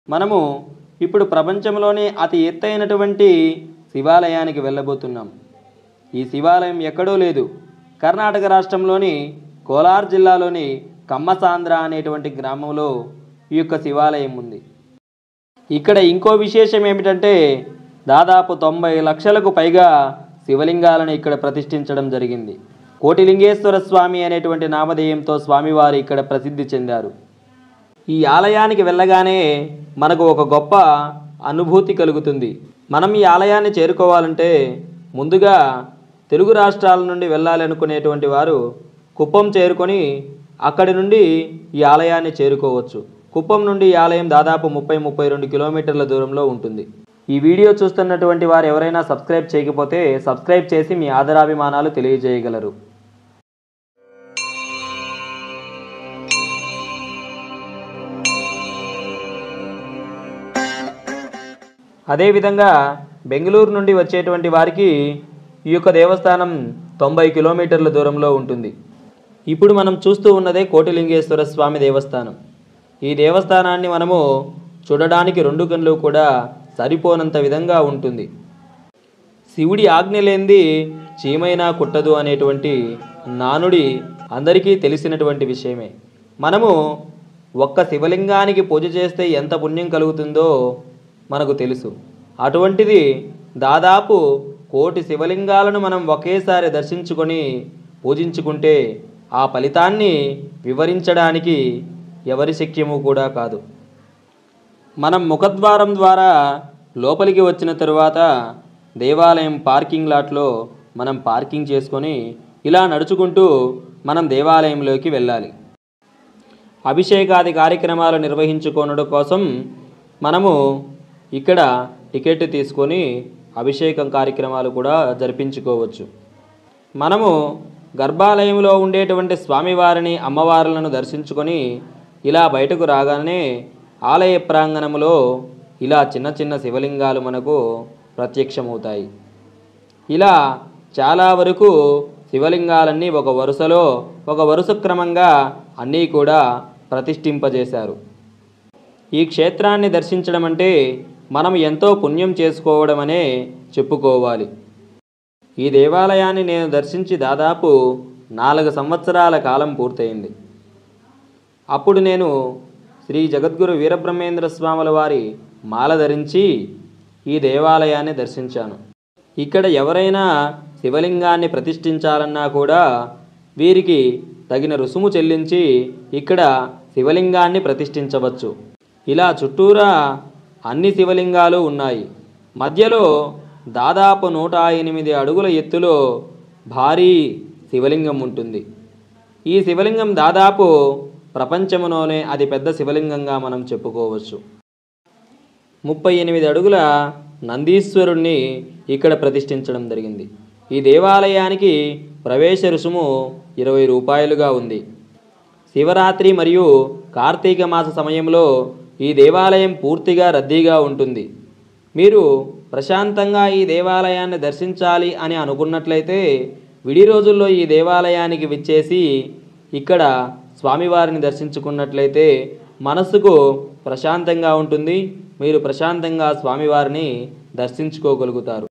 మనము ఇప్పుడు ప్రపంచంలోనే అతి ఎత్తైనటువంటి శివాలయానికి వెళ్ళబోతున్నాం ఈ శివాలయం ఎక్కడో లేదు కర్ణాటక రాష్ట్రంలోని కోలార్ జిల్లాలోని కమ్మసాంద్ర అనేటువంటి గ్రామంలో ఈ యొక్క శివాలయం ఉంది ఇక్కడ ఇంకో విశేషం ఏమిటంటే దాదాపు తొంభై లక్షలకు పైగా శివలింగాలను ఇక్కడ ప్రతిష్ఠించడం జరిగింది కోటిలింగేశ్వర స్వామి అనేటువంటి నామధేయంతో స్వామివారు ఇక్కడ ప్రసిద్ధి చెందారు ఈ ఆలయానికి వెళ్ళగానే మనకు ఒక గొప్ప అనుభూతి కలుగుతుంది మనం ఈ ఆలయాన్ని చేరుకోవాలంటే ముందుగా తెలుగు రాష్ట్రాల నుండి వెళ్ళాలి అనుకునేటువంటి వారు కుప్పం చేరుకొని అక్కడి నుండి ఈ ఆలయాన్ని చేరుకోవచ్చు కుప్పం నుండి ఈ ఆలయం దాదాపు ముప్పై ముప్పై రెండు కిలోమీటర్ల దూరంలో ఉంటుంది ఈ వీడియో చూస్తున్నటువంటి వారు ఎవరైనా సబ్స్క్రైబ్ చేయకపోతే సబ్స్క్రైబ్ చేసి మీ ఆదరాభిమానాలు తెలియజేయగలరు అదేవిధంగా బెంగళూరు నుండి వచ్చేటువంటి వారికి ఈ యొక్క దేవస్థానం తొంభై కిలోమీటర్ల దూరంలో ఉంటుంది ఇప్పుడు మనం చూస్తూ ఉన్నదే కోటిలింగేశ్వర స్వామి దేవస్థానం ఈ దేవస్థానాన్ని మనము చూడడానికి రెండు కళ్ళు కూడా సరిపోనంత విధంగా ఉంటుంది శివుడి ఆజ్ఞ లేనిది చీమైనా కుట్టదు అనేటువంటి నానుడి అందరికీ తెలిసినటువంటి విషయమే మనము ఒక్క శివలింగానికి పూజ చేస్తే ఎంత పుణ్యం కలుగుతుందో మనకు తెలుసు అటువంటిది దాదాపు కోటి శివలింగాలను మనం ఒకేసారి దర్శించుకొని పూజించుకుంటే ఆ ఫలితాన్ని వివరించడానికి ఎవరి శక్యము కూడా కాదు మనం ముఖద్వారం ద్వారా లోపలికి వచ్చిన తరువాత దేవాలయం పార్కింగ్ లాట్లో మనం పార్కింగ్ చేసుకొని ఇలా నడుచుకుంటూ మనం దేవాలయంలోకి వెళ్ళాలి అభిషేకాది కార్యక్రమాలు నిర్వహించుకోనడం కోసం మనము ఇక్కడ టికెట్ తీసుకొని అభిషేకం కార్యక్రమాలు కూడా జరిపించుకోవచ్చు మనము గర్భాలయంలో ఉండేటువంటి స్వామివారిని అమ్మవార్లను దర్శించుకొని ఇలా బయటకు రాగానే ఆలయ ప్రాంగణంలో ఇలా చిన్న చిన్న శివలింగాలు మనకు ప్రత్యక్షమవుతాయి ఇలా చాలా వరకు శివలింగాలన్నీ ఒక వరుసలో ఒక వరుస క్రమంగా అన్నీ కూడా ప్రతిష్ఠింపజేశారు ఈ క్షేత్రాన్ని దర్శించడం అంటే మనం ఎంతో పుణ్యం చేసుకోవడం అనే చెప్పుకోవాలి ఈ దేవాలయాన్ని నేను దర్శించి దాదాపు నాలుగు సంవత్సరాల కాలం పూర్తయింది అప్పుడు నేను శ్రీ జగద్గురు వీరబ్రహ్మేంద్ర స్వాముల వారి మాల ధరించి ఈ దేవాలయాన్ని దర్శించాను ఇక్కడ ఎవరైనా శివలింగాన్ని ప్రతిష్ఠించాలన్నా కూడా వీరికి తగిన రుసుము చెల్లించి ఇక్కడ శివలింగాన్ని ప్రతిష్ఠించవచ్చు ఇలా చుట్టూరా అన్ని శివలింగాలు ఉన్నాయి మధ్యలో దాదాపు నూట ఎనిమిది అడుగుల ఎత్తులో భారీ శివలింగం ఉంటుంది ఈ శివలింగం దాదాపు ప్రపంచంలోనే అతి పెద్ద శివలింగంగా మనం చెప్పుకోవచ్చు ముప్పై ఎనిమిది అడుగుల నందీశ్వరుణ్ణి ఇక్కడ ప్రతిష్ఠించడం జరిగింది ఈ దేవాలయానికి ప్రవేశ రుసుము ఇరవై రూపాయలుగా ఉంది శివరాత్రి మరియు కార్తీక మాస సమయంలో ఈ దేవాలయం పూర్తిగా రద్దీగా ఉంటుంది మీరు ప్రశాంతంగా ఈ దేవాలయాన్ని దర్శించాలి అని అనుకున్నట్లయితే విడి రోజుల్లో ఈ దేవాలయానికి విచ్చేసి ఇక్కడ స్వామివారిని దర్శించుకున్నట్లయితే మనస్సుకు ప్రశాంతంగా ఉంటుంది మీరు ప్రశాంతంగా స్వామివారిని దర్శించుకోగలుగుతారు